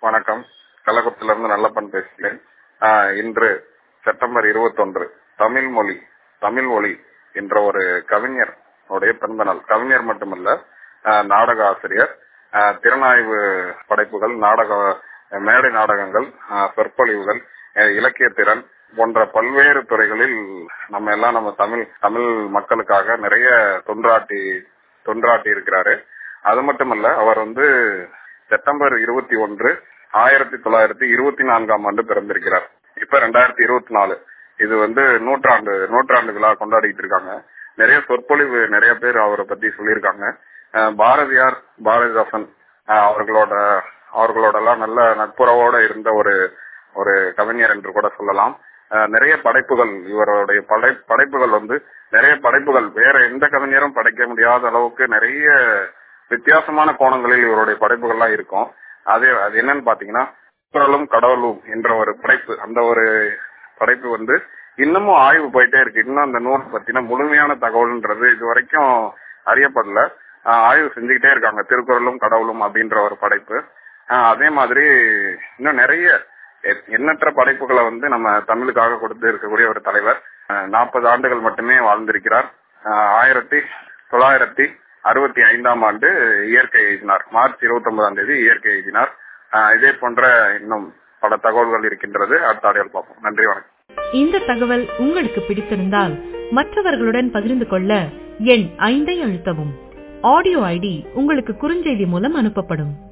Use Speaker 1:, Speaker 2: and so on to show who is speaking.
Speaker 1: வணக்கம் கள்ளக்குறிச்சியிலிருந்து நல்லப்பன் பேசுகிறேன் ஆஹ் இன்று செப்டம்பர் இருபத்தொன்று தமிழ் மொழி தமிழ் மொழி என்ற ஒரு கவிஞர் உடைய பிறந்த நாள் கவிஞர் மட்டுமல்ல ஆஹ் நாடக ஆசிரியர் ஆஹ் திறனாய்வு படைப்புகள் நாடக மேடை நாடகங்கள் ஆஹ் சொற்பொழிவுகள் ஆஹ் இலக்கிய திறன் போன்ற பல்வேறு துறைகளில் நம்ம எல்லாம் நம்ம தமிழ் தமிழ் மக்களுக்காக நிறைய தொன்றாட்டி தொன்றாட்டி இருக்கிறாரு அது மட்டுமல்ல அவர் வந்து செப்டம்பர் இருபத்தி ஒன்று ஆயிரத்தி தொள்ளாயிரத்தி இருபத்தி நான்காம் ஆண்டு பிறந்திருக்கிறார் இப்ப ரெண்டாயிரத்தி இருபத்தி நாலு இது வந்து நூற்றாண்டு நூற்றாண்டு விழா கொண்டாடிட்டு இருக்காங்க நிறைய சொற்பொழிவு நிறைய பேர் அவரை பத்தி சொல்லியிருக்காங்க அஹ் பாரதியார் பாரதிதாசன் அஹ் அவர்களோட அவர்களோட எல்லாம் நல்ல நட்புறவோட இருந்த ஒரு ஒரு கவிஞர் என்று கூட சொல்லலாம் அஹ் நிறைய படைப்புகள் இவருடைய படை படைப்புகள் வந்து நிறைய படைப்புகள் வேற எந்த கவிஞரும் படைக்க முடியாத அளவுக்கு நிறைய வித்தியாசமான கோணங்களில் இவருடைய படைப்புகள்லாம் இருக்கும் அது அது என்னன்னு பாத்தீங்கன்னா குரலும் கடவுளும் என்ற ஒரு படைப்பு அந்த ஒரு படைப்பு வந்து இன்னமும் ஆய்வு போயிட்டே இருக்கு இன்னும் அந்த நூல் பத்தின முழுமையான தகவல்ன்றது இது வரைக்கும் அறியப்படல ஆஹ் ஆய்வு செஞ்சுக்கிட்டே இருக்காங்க திருக்குறளும் கடவுளும் அப்படின்ற ஒரு படைப்பு ஆஹ் அதே மாதிரி இன்னும் நிறைய எ- எண்ணற்ற படைப்புகளை வந்து நம்ம தமிழுக்காக கொடுத்து இருக்கக்கூடிய ஒரு தலைவர் நாற்பது ஆண்டுகள் மட்டுமே வாழ்ந்திருக்கிறார் ஆஹ் ஆயிரத்தி தொள்ளாயிரத்தி அறுபத்தி ஐந்தாம் ஆண்டு இயற்கை எழுதினார் மார்ச் இருபத்தி ஒன்பதாம் தேதி இயற்கை எழுதினார் ஆஹ் இதே போன்ற இன்னும் பல தகவல்கள் இருக்கின்றது அடுத்த ஆடியோவில் பார்ப்போம் நன்றி வணக்கம்
Speaker 2: இந்த தகவல் உங்களுக்கு பிடித்திருந்தால் மற்றவர்களுடன் பகிர்ந்து கொள்ள எண் ஐந்தை அழுத்தவும் ஆடியோ ஐடி உங்களுக்கு குறுஞ்செய்தி மூலம் அனுப்பப்படும்